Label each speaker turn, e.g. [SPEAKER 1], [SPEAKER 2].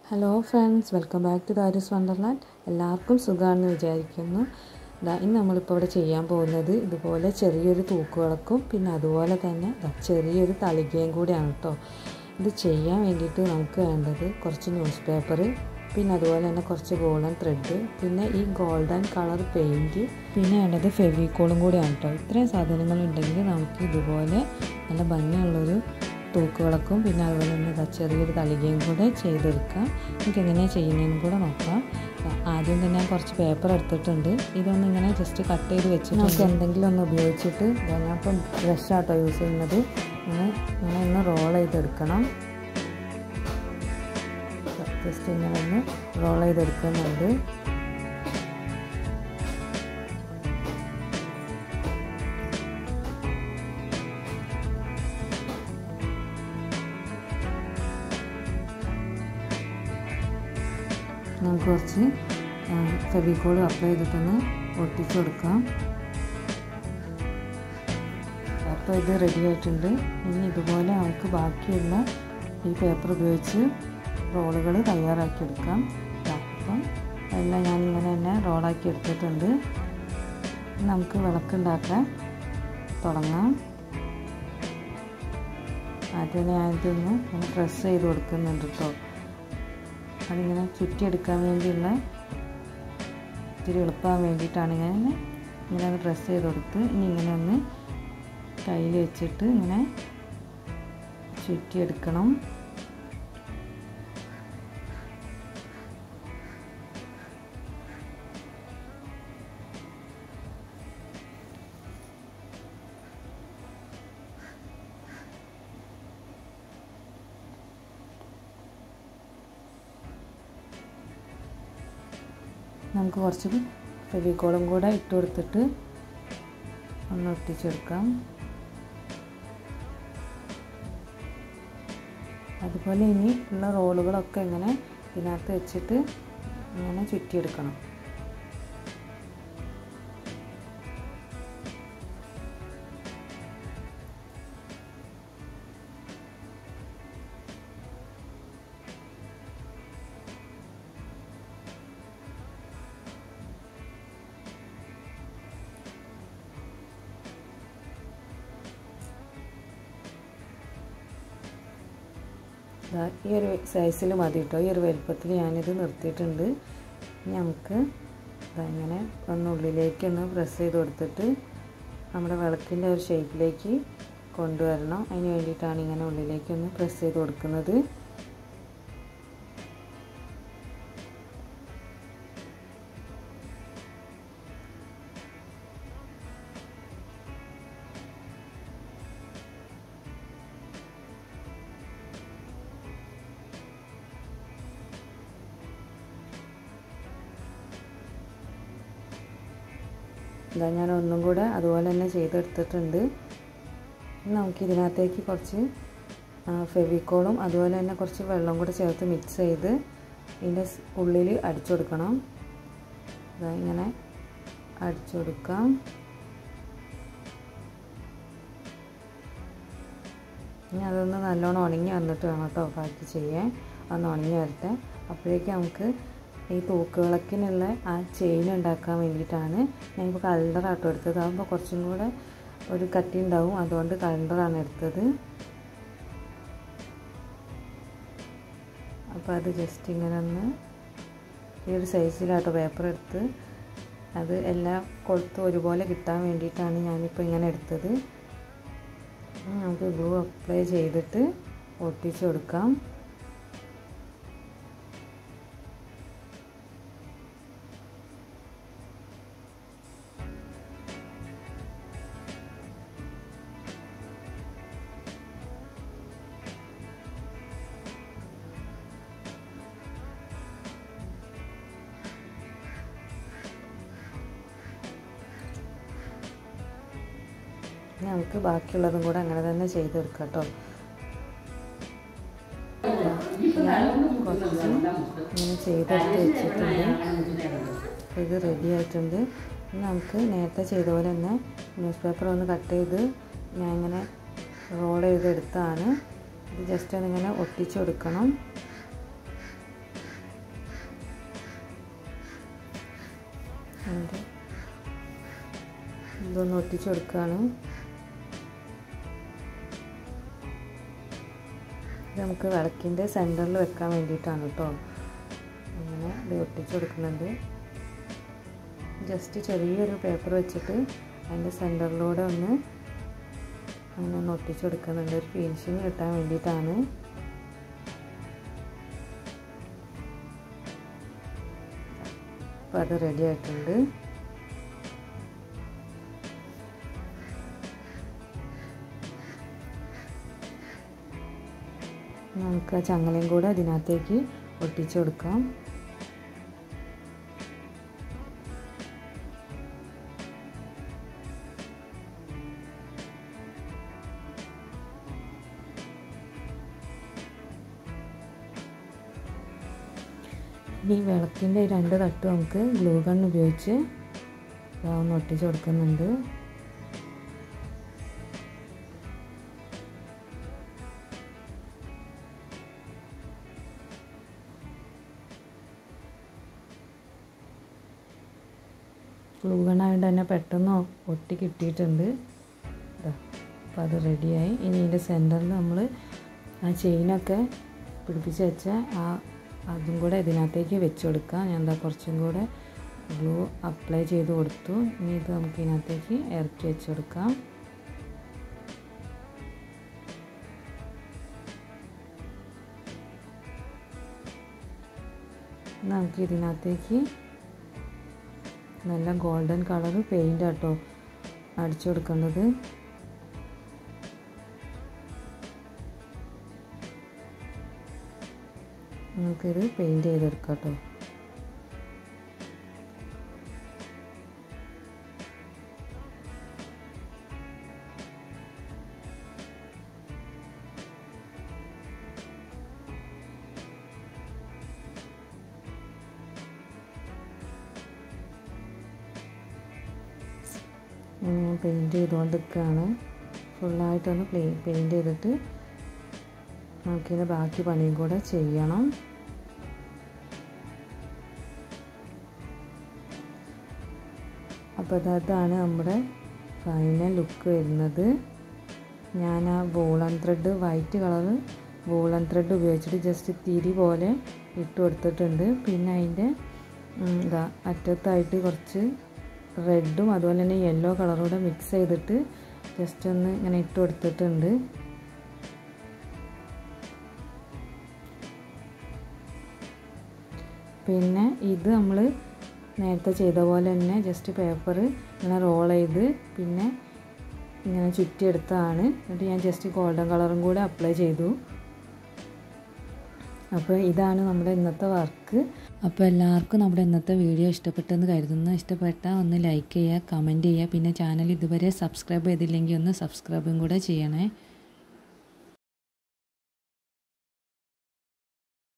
[SPEAKER 1] hello friends welcome back to Dari's wonderland എല്ലാവർക്കും സുഖമാണെന്ന് വിചാരിക്കുന്നു ദാ ഇന്ന് നമ്മളിപ്പോൾ ഇവിടെ ചെയ്യാൻ പോകുന്നത് ഇതുപോലെ ചെറിയൊരു തൂക്കുവിളക്കും പിന്നെ അതുപോലെ തന്നെ ദാ ചെറിയൊരു തളികയും കൂടിയാണ് കേട്ടോ ഇത് ചെയ്യാൻ വേണ്ടിയിട്ട് നമുക്ക് വേണ്ടത് കുറച്ച് ന്യൂസ് പേപ്പർ പിന്നെ അതുപോലെ തന്നെ കുറച്ച് ഗോൾഡൻ ത്രെഡ് പിന്നെ ഈ ഗോൾഡൻ കളർ പെയിൻറ്റ് പിന്നെ വേണ്ടത് ഫെവിക്കോളും കൂടിയാണ് കേട്ടോ ഇത്രയും സാധനങ്ങൾ ഉണ്ടെങ്കിൽ നമുക്ക് ഇതുപോലെ നല്ല ഭംഗിയുള്ളൊരു തൂക്കുവിളക്കും പിന്നെ അതുപോലെ തന്നെ ഇതാ ചെറിയൊരു തളികയും കൂടെ ചെയ്തെടുക്കാം നമുക്ക് എങ്ങനെയാണ് ചെയ്യുന്നതെന്ന് കൂടെ നോക്കാം ആദ്യം തന്നെ ഞാൻ കുറച്ച് പേപ്പർ എടുത്തിട്ടുണ്ട് ഇതൊന്ന് ഇങ്ങനെ ജസ്റ്റ് കട്ട് ചെയ്ത് വെച്ചിട്ട് നമുക്ക് എന്തെങ്കിലും ഒന്ന് ഉപയോഗിച്ചിട്ട് ഞാൻ ഇപ്പം ബ്രഷാട്ടോ യൂസ് ചെയ്യുന്നത് ഇങ്ങനെ ഇങ്ങനെ ഒന്ന് റോൾ ചെയ്തെടുക്കണം ജസ്റ്റ് ഇങ്ങനെ ഒന്ന് റോൾ ചെയ്തെടുക്കുന്നുണ്ട് നമുക്ക് കുറച്ച് ഫെവിക്കോൾ അപ്ലൈ ചെയ്തിട്ടൊന്ന് ഒട്ടിച്ചു കൊടുക്കാം അപ്പോൾ ഇത് റെഡി ആയിട്ടുണ്ട് ഇനി ഇതുപോലെ നമുക്ക് ബാക്കിയുള്ള ഈ പേപ്പർ ഉപയോഗിച്ച് റോളുകൾ തയ്യാറാക്കി എടുക്കാം അപ്പം എല്ലാം ഞാനിങ്ങനെ തന്നെ റോളാക്കി എടുത്തിട്ടുണ്ട് നമുക്ക് വിളക്കുണ്ടാക്കാൻ തുടങ്ങാം ആദ്യം ഞാനിതൊന്ന് ഇങ്ങനെ പ്രസ് ചെയ്ത് കൊടുക്കുന്നുണ്ട് കേട്ടോ അതിങ്ങനെ ചുറ്റിയെടുക്കാൻ വേണ്ടിയുള്ള ഇത്തിരി എളുപ്പമാകാൻ വേണ്ടിയിട്ടാണ് ഞാൻ ഇങ്ങനെ ഒന്ന് പ്രസ് ചെയ്ത് കൊടുത്ത് ഇനി ഇങ്ങനെ ഒന്ന് കയ്യിൽ വെച്ചിട്ട് ഇങ്ങനെ ചുറ്റിയെടുക്കണം നമുക്ക് കുറച്ച് ഫെവിക്കോളും കൂടെ ഇട്ട് കൊടുത്തിട്ട് ഒന്ന് ഒട്ടിച്ചെടുക്കാം അതുപോലെ ഇനി ഉള്ള റോളുകളൊക്കെ ഇങ്ങനെ ഇതിനകത്ത് വെച്ചിട്ട് ഇങ്ങനെ ചുറ്റിയെടുക്കണം ഈ ഒരു സൈസിൽ മതി കേട്ടോ ഈ ഒരു വലുപ്പത്തിൽ ഞാനിത് നിർത്തിയിട്ടുണ്ട് ഇനി നമുക്ക് ഇങ്ങനെ ഒന്ന് ഉള്ളിലേക്ക് ഒന്ന് പ്രസ് ചെയ്ത് കൊടുത്തിട്ട് നമ്മുടെ വിളക്കിൻ്റെ ഒരു ഷേപ്പിലേക്ക് കൊണ്ടുവരണം അതിന് വേണ്ടിയിട്ടാണ് ഇങ്ങനെ ഉള്ളിലേക്ക് ഒന്ന് പ്രസ് ചെയ്ത് കൊടുക്കുന്നത് ഇതാ ഞാൻ ഒന്നും കൂടെ അതുപോലെ തന്നെ ചെയ്തെടുത്തിട്ടുണ്ട് നമുക്ക് ഇതിനകത്തേക്ക് കുറച്ച് ഫെവിക്കോളും അതുപോലെ തന്നെ കുറച്ച് വെള്ളം കൂടെ ചേർത്ത് മിക്സ് ചെയ്ത് ഇതിൻ്റെ ഉള്ളിൽ അടിച്ചു കൊടുക്കണം ഇതാ ഇങ്ങനെ അടിച്ചു കൊടുക്കാം ഇനി അതൊന്ന് നല്ലോണം ഉണങ്ങി വന്നിട്ട് വേണം കേട്ടോ ബാക്കി ചെയ്യാൻ ഒന്ന് ഉണങ്ങി വരട്ടെ അപ്പോഴേക്കും നമുക്ക് ഈ തൂക്കുവിളക്കിനുള്ള ആ ചെയിൻ ഉണ്ടാക്കാൻ വേണ്ടിയിട്ടാണ് ഞാനിപ്പോൾ കലണ്ടറാട്ടോ എടുത്തത് അതാകുമ്പോൾ കുറച്ചും കൂടെ ഒരു കട്ടി ഉണ്ടാവും അതുകൊണ്ട് കലണ്ടറാണ് എടുത്തത് അപ്പോൾ അത് ജസ്റ്റ് ഇങ്ങനെ ഒന്ന് ഈ ഒരു സൈസിലാട്ടോ പേപ്പർ എടുത്ത് അത് എല്ലാം കൊളുത്തും ഒരുപോലെ കിട്ടാൻ വേണ്ടിയിട്ടാണ് ഞാനിപ്പോൾ ഇങ്ങനെ എടുത്തത് നമുക്ക് ഗ്ലൂ അപ്ലൈ ചെയ്തിട്ട് ഒട്ടിച്ച് കൊടുക്കാം നമുക്ക് ബാക്കിയുള്ളതും കൂടെ അങ്ങനെ തന്നെ ചെയ്തെടുക്കാം കേട്ടോ കുറച്ച് ഇങ്ങനെ ചെയ്തെടുത്ത് വെച്ചിട്ടുണ്ട് ഇത് റെഡി ആയിട്ടുണ്ട് നമുക്ക് നേരത്തെ ചെയ്ത പോലെ തന്നെ ന്യൂസ് പേപ്പർ ഒന്ന് കട്ട് ചെയ്ത് ഞാൻ ഇങ്ങനെ റോൾ ചെയ്തെടുത്താണ് ഇത് ജസ്റ്റ് ഒന്നിങ്ങനെ ഒട്ടിച്ചു കൊടുക്കണം അതിൻ്റെ ഇതൊന്ന് ഒട്ടിച്ചു കൊടുക്കുകയാണ് ഇത് നമുക്ക് വിളക്കിൻ്റെ സെൻറ്ററിൽ വെക്കാൻ വേണ്ടിയിട്ടാണ് കേട്ടോ അങ്ങനെ ഇത് ഒട്ടിച്ചു കൊടുക്കുന്നുണ്ട് ജസ്റ്റ് ചെറിയൊരു പേപ്പർ വെച്ചിട്ട് അതിൻ്റെ സെൻറ്ററിലൂടെ ഒന്ന് അങ്ങനെ ഒന്ന് ഒട്ടിച്ചു കൊടുക്കുന്നുണ്ട് ഒരു ഫിനിഷിങ് കിട്ടാൻ വേണ്ടിയിട്ടാണ് അപ്പോൾ അത് റെഡി ആയിട്ടുണ്ട് നമുക്ക് ആ ചങ്ങലയും കൂടെ അതിനകത്തേക്ക് ഒട്ടിച്ചു കൊടുക്കാം ഇനി വിളക്കിൻ്റെ രണ്ട് തട്ട് നമുക്ക് ഗ്ലൂ ഗൺ ഉപയോഗിച്ച് ഒന്ന് ഒട്ടിച്ച് കൊടുക്കുന്നുണ്ട് ഗ്ലൂ ഗൺ ആയതുകൊണ്ട് തന്നെ പെട്ടെന്ന് ഒട്ടി കിട്ടിയിട്ടുണ്ട് അപ്പോൾ അത് റെഡിയായി ഇനി ഇതിൻ്റെ സെൻറ്ററിൽ നമ്മൾ ആ ചെയിനൊക്കെ പിടിപ്പിച്ച് വെച്ച ആ അതും കൂടെ ഇതിനകത്തേക്ക് വെച്ച് കൊടുക്കാം ഞാൻ എന്താ കുറച്ചും കൂടെ ഗ്ലൂ അപ്ലൈ ചെയ്ത് കൊടുത്തു ഇനി ഇത് നമുക്ക് ഇതിനകത്തേക്ക് ഇറക്കി വെച്ച് കൊടുക്കാം നമുക്ക് ഇതിനകത്തേക്ക് നല്ല ഗോൾഡൻ കളർ പെയിൻ്റ് ആട്ടോ അടിച്ചു കൊടുക്കേണ്ടത് നമുക്കിത് പെയിൻറ്റ് ചെയ്തെടുക്കാം കേട്ടോ പെയിൻറ്റ് ചെയ്തുകൊണ്ട് നിൽക്കുകയാണ് ഫുള്ളായിട്ടൊന്ന് പ്ലേ പെയിൻറ്റ് ചെയ്തിട്ട് നമുക്കിത് ബാക്കി പണിയും കൂടെ ചെയ്യണം അപ്പോൾ അതാണ് നമ്മുടെ ഫൈനൽ ലുക്ക് വരുന്നത് ഞാൻ ആ woollen thread white colour woollen thread ഉപയോഗിച്ചിട്ട് ജസ്റ്റ് തിരി പോലെ ഇട്ട് കൊടുത്തിട്ടുണ്ട് പിന്നെ അതിൻ്റെ ഇതാ അറ്റത്തായിട്ട് കുറച്ച് റെഡും അതുപോലെ തന്നെ യെല്ലോ കളറൂടെ മിക്സ് ചെയ്തിട്ട് ജസ്റ്റ് ഒന്ന് ഇങ്ങനെ ഇട്ട് കൊടുത്തിട്ടുണ്ട് പിന്നെ ഇത് നമ്മൾ നേരത്തെ ചെയ്ത പോലെ തന്നെ ജസ്റ്റ് പേപ്പർ ഇങ്ങനെ റോൾ ചെയ്ത് പിന്നെ ഇങ്ങനെ ചുറ്റിയെടുത്തതാണ് എന്നിട്ട് ഞാൻ ജസ്റ്റ് ഗോൾഡൻ കളറും കൂടെ അപ്ലൈ ചെയ്തു അപ്പോൾ ഇതാണ് നമ്മുടെ ഇന്നത്തെ വർക്ക് അപ്പോൾ എല്ലാവർക്കും നമ്മുടെ ഇന്നത്തെ വീഡിയോ ഇഷ്ടപ്പെട്ടെന്ന് കരുതുന്നു ഇഷ്ടപ്പെട്ടാൽ ഒന്ന് ലൈക്ക് ചെയ്യുക കമൻറ്റ് ചെയ്യുക പിന്നെ ചാനൽ ഇതുവരെ സബ്സ്ക്രൈബ് ചെയ്തില്ലെങ്കിൽ ഒന്ന് സബ്സ്ക്രൈബും കൂടെ ചെയ്യണേ